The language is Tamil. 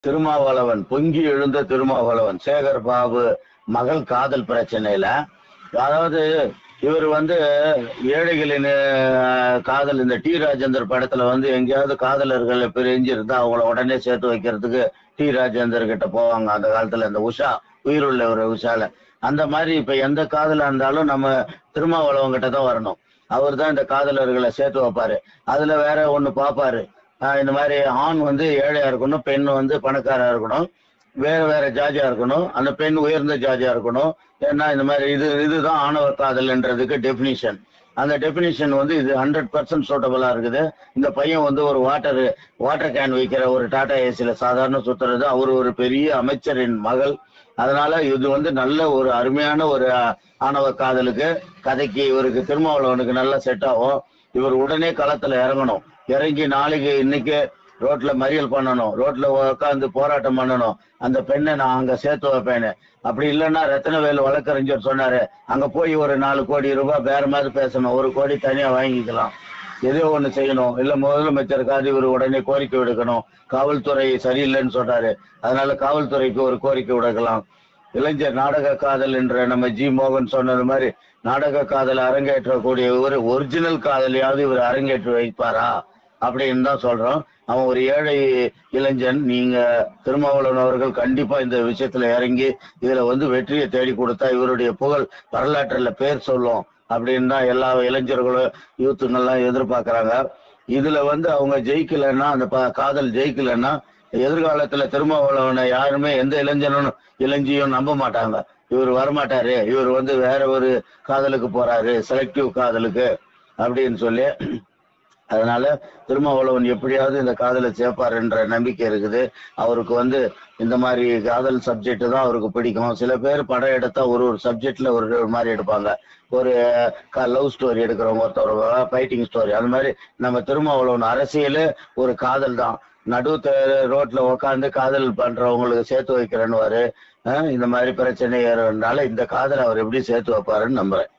திருமாவளவன் பொங்கி எழுந்த திருமாவளவன் சேகர் பாபு மகள் காதல் பிரச்சனையில அதாவது இவர் வந்து ஏழைகளின் அஹ், காதல் இந்த டி ராஜேந்தர் படத்துல வந்து எங்கேயாவது காதலர்கள் பிரிஞ்சிருந்தா அவங்கள உடனே சேர்த்து வைக்கிறதுக்கு டி ராஜேந்தர் கிட்ட போவாங்க அந்த காலத்துல இந்த உஷா உயிருள்ள ஒரு உஷால அந்த மாதிரி இப்ப எந்த காதலா இருந்தாலும் நம்ம திருமாவளவன் கிட்ட தான் வரணும் அவர் தான் இந்த காதலர்களை சேர்த்து வைப்பாரு அதுல வேற ஒண்ணு பாப்பாரு ஆஹ் இந்த மாதிரி ஆண் வந்து ஏழையா இருக்கணும் பெண் வந்து பணக்காரா இருக்கணும் வேற வேற ஜாதியா இருக்கணும் அந்த பெண் உயர்ந்த ஜாதியா இருக்கணும் ஏன்னா இந்த மாதிரி இது இதுதான் ஆணவ காதல்ன்றதுக்கு டெபினிஷன் அந்த டெபினிஷன் வந்து இது ஹண்ட்ரட் பர்சன்ட் சூட்டபிளா இருக்குது இந்த பையன் வந்து ஒரு வாட்டர் வாட்டர் கேன் வைக்கிற ஒரு டாடா ஏசில சாதாரண சுத்துறது அவர் ஒரு பெரிய அமைச்சரின் மகள் அதனால இது வந்து நல்ல ஒரு அருமையான ஒரு அஹ், ஆணவ காதலுக்கு கதைக்கு இவருக்கு திருமாவளவனுக்கு நல்லா செட் ஆகும் இவர் உடனே களத்துல இறங்கணும் இறங்கி நாளைக்கு இன்னைக்கு ரோட்ல மறியல் பண்ணணும் ரோட்ல உட்காந்து போராட்டம் பண்ணணும் அந்த பெண்ணை நான் அங்க சேர்த்து வைப்பேன்னு அப்படி இல்லைன்னா ரத்னவேல் வழக்கறிஞர் சொன்னாரு அங்க போய் ஒரு நாலு கோடி ரூபாய் வேற மாதிரி பேசணும் ஒரு கோடி தனியா வாங்கிக்கலாம் ஏதோ ஒண்ணு செய்யணும் இல்ல முதலமைச்சருக்காவது இவர் உடனே கோரிக்கை விடுக்கணும் காவல்துறை சரியில்லைன்னு சொன்னாரு அதனால காவல்துறைக்கு ஒரு கோரிக்கை விடுக்கலாம் இளைஞர் நாடக காதல் என்ற நம்ம ஜி மோகன் சொன்னது மாதிரி நாடக காதல் அரங்கேற்றக்கூடிய ஒரு ஒரிஜினல் காதலையாவது இவர் அரங்கேற்றி வைப்பாரா அப்படின்னு தான் சொல்றோம் அவன் ஒரு ஏழை இளைஞன் நீங்க திருமாவளவன் அவர்கள் கண்டிப்பா இந்த விஷயத்துல இறங்கி இதுல வந்து வெற்றியை தேடி கொடுத்தா இவருடைய புகழ் வரலாற்றுல பேர் சொல்லும் அப்படின்னு தான் எல்லா இளைஞர்களும் யூத்துங்கெல்லாம் எதிர்பார்க்கறாங்க இதுல வந்து அவங்க ஜெயிக்கலைன்னா அந்த ப- காதல் ஜெயிக்கலைன்னா எதிர்காலத்துல திருமாவளவனை யாருமே எந்த இளைஞனும் இளைஞியும் நம்ப மாட்டாங்க இவர் வரமாட்டாரு இவர் வந்து வேற ஒரு காதலுக்கு போறாரு செலக்டிவ் காதலுக்கு அப்படின்னு சொல்லி அதனால திருமாவளவன் எப்படியாவது இந்த காதலை சேர்ப்பாருன்ற நம்பிக்கை இருக்குது அவருக்கு வந்து இந்த மாதிரி காதல் சப்ஜெக்ட் தான் அவருக்கு பிடிக்கும் சில பேர் படம் எடுத்தா ஒரு ஒரு சப்ஜெக்ட்ல ஒரு ஒரு மாதிரி எடுப்பாங்க ஒரு லவ் ஸ்டோரி எடுக்கிறவங்க ஒருத்தர் ஃபைட்டிங் ஸ்டோரி அந்த மாதிரி நம்ம திருமாவளவன் அரசியல் ஒரு காதல் தான் நடு தெ- ரோட்ல உட்காந்து காதல் பண்றவங்களுக்கு சேர்த்து வைக்கிறேன்னு இந்த மாதிரி பிரச்சனை ஏறனால இந்த காதலை அவர் எப்படி சேர்த்து வைப்பாருன்னு நம்புறேன்